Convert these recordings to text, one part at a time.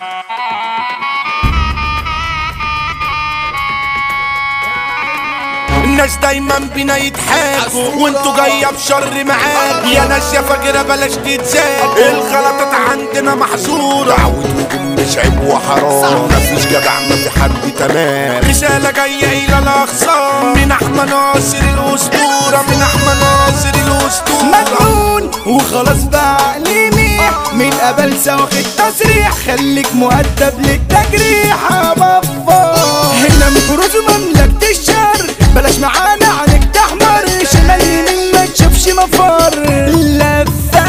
الناس دايما بينا يضحكوا وانتوا جايه بشر معاك يا ناس يا فاكره بلاش تتزاكوا الغلطات عندنا محظوره عود وجم مش عيب وحرام مفيش جدع ما في حد تمام رساله جايه الى الاخصام من احمد ناصر الاسطوره من احمد ناصر الاسطوره مجنون وخلاص بقى عقلي ميح من قبل واخد تصريح خليك مؤدب للتجريح يا بابا هنا مفروض مملكة الشر بلاش معانا عنك تحمر شمال يمين ما تشوفش مفر لفة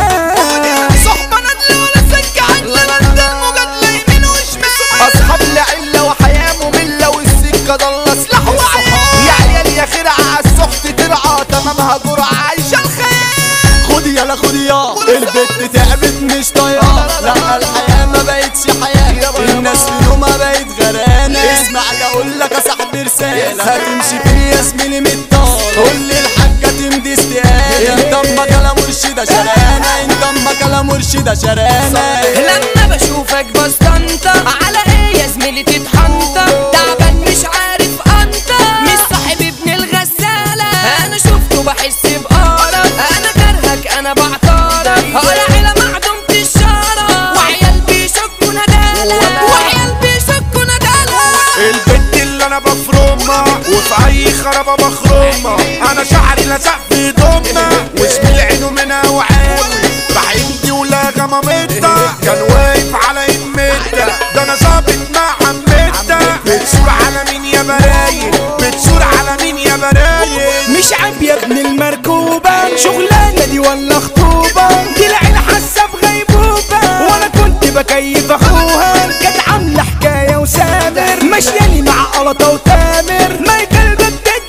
صحبة ندل ولا سكة عندنا انت المجادلة يمين وشمال اصحاب لعلة وحياة مملة والسكة ضل سلاح وعيال يا عيال يا خرعة عالسخط ترعى تمامها جرعة عايشة الخيال خد يلا خد يا البت تعبت مش طايقة لا الحياة ما بقتش حياة الناس في يومها بقت غرانة اسمع لا اقول لك يا صاحبي رسالة هتمشي فين يا زميلي من الطار قول لي الحاجة تمضي استقالة انت امك يا مرشدة شرانة انت امك يا مرشدة شرانة لما بشوفك بستنطة على ايه يا زميلي تتحنطة تعبان مش عارف انت مش صاحب ابن الغسالة انا شفته بحس بقرف انا كرهك انا بعترف يا عيلة معدومة الشرف وعيال بيشكوا ندالة وعيال بيشكوا ندالة البت اللي انا بفرمها وفي اي خرابه بخرمها انا شعري لزق في ضمها واسمي عينه منها وعاوي بحبي ولا غمامتها كان واقف على امتها ده انا ظابط مع عمتها بتسور على مين يا برايق بتسور على مين يا برايق مش عيب يا ابن المركوبة شغلانة دي ولا خطوبة دي العيلة حاسة بغيبوبة وانا كنت بكيف اخوها كانت عاملة حكاية وسامر ماشيالي مع قلطة وتامر ما يقلبك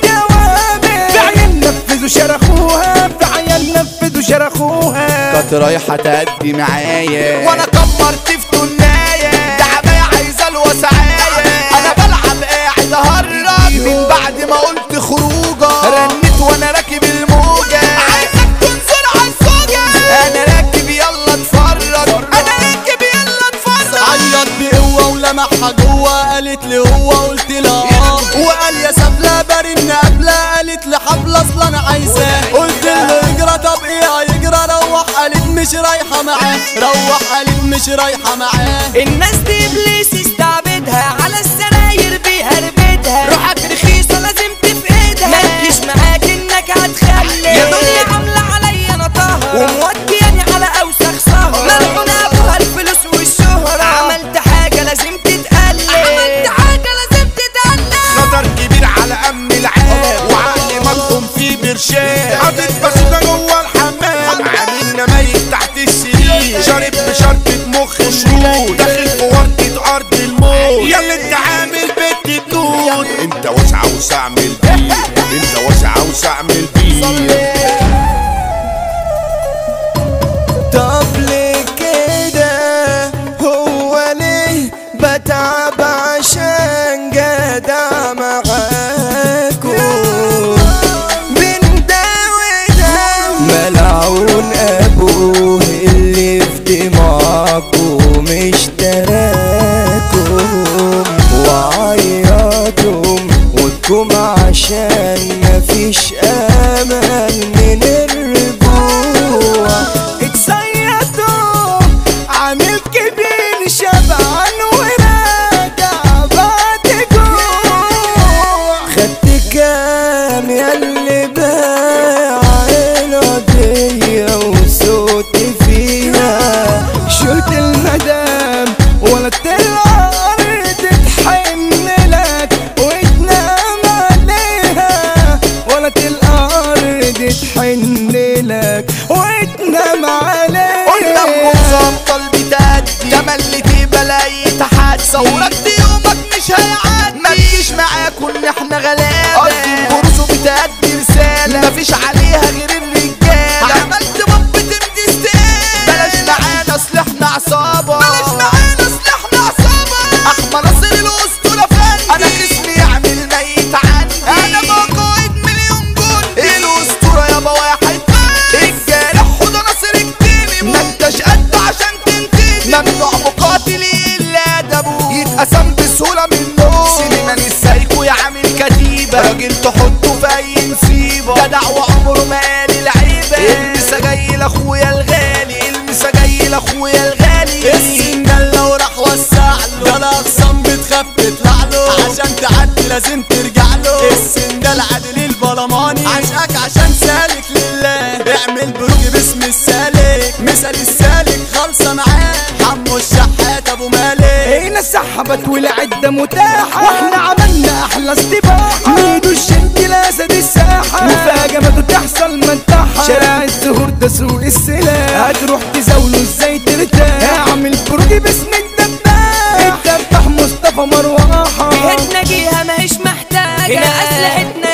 الدوامر في عيال نفذوا شرخوها في عيال نفذوا شرخوها كانت رايحة تأدي معايا وانا كبرت في تناية دعباية عايزة الوسعاية انا بلعب قاعد اهرج من بعد ما قلت خروجة رنيت وانا راكب الموجة عايزك تنزل عالسوجة انا راكب يلا اتفرج انا راكب يلا اتفرج عيط بقوة ولمحها جوه قالت لي هو قلت لها اه وقال يا سفلة برن قبلها قالت لي حبل اصل انا عايزاه قلت له اجرى طب ايه هيجرى روح قالت مش رايحة معاه روح قالت مش رايحة معاه الناس دي ابليس استعبدها على السراير بيهربدها روحك رخيصة لازم تفقدها ما تجيش معاك انك هتخلي يا دنيا عاملة عليا نطاها ومودياني على اوسخ سهرة ملعونة ابوها الفلوس والشهرة عملت حاجة لازم تتقلب عملت حاجة لازم تتقلب خطر كبير على امن العام وعقلي مطحون فيه برشام حاطط بازوكا جوه الحمام عامل نمايك تحت السرير شارب بشرطة مخ شرود داخل في ورطة ارض الموت يلا انت عامل بنت بنود انت واسع وسع اعمل بيه انت واسع وسع اعمل بيه طب ليه كده هو ليه بتعب عشان جدع معاكم من ده وده ملعون ابوه اللي في دماغكم اشتراكم وعيطهم وادكم عشان مفيش امل من الرجوع اتصيدوا عامل كبير شبعان وراجع بعد جوع خدت كام ياللي باع القضية وصوت فيها شلت المدام ولا الارض تحملك وتنام عليها ولا الارض تحنلك وتنام عليها قدامكم ظبطة بتأدي تملي بلاقي تحت صورك يومك مش هيعدي ما تجيش معاكم ان احنا غلابة قصدي الغرز بتأدي رسالة مفيش عليها غير الرجالة عملت باب تمدي استقالة بلاش معانا اصل احنا عصابة بلاش معانا اصل احنا عصابة احمد ناصر الاسطورة فندي انا جسمي يعمل ميت عندي انا بقائد مليون جندي الاسطورة يابا واحد بس الجارح حوض ناصر الكتيني ما انتش قد عشان تنتهي ممنوع مقاتل الا له ده الاقسام بتخاف تطلع له عشان تعدي لازم ترجع له السن ده العدل البلماني عشقك عشان سالك لله اعمل بروج باسم السالك مثل السالك خالصه معاه حمو الشحات ابو مالك هنا السحبت والعدة متاحة واحنا عملنا احلى استباحة ميدو الشنك الاسد الساحة مفاجأة تحصل منتحة شارع الزهور ده سوق السلاح هتروح تزاوله ازاي ترتاح اعمل بروج باسم الدباح الدباح مصطفى مروحة جهتنا جيها ماهيش محتاجة هنا أسلحتنا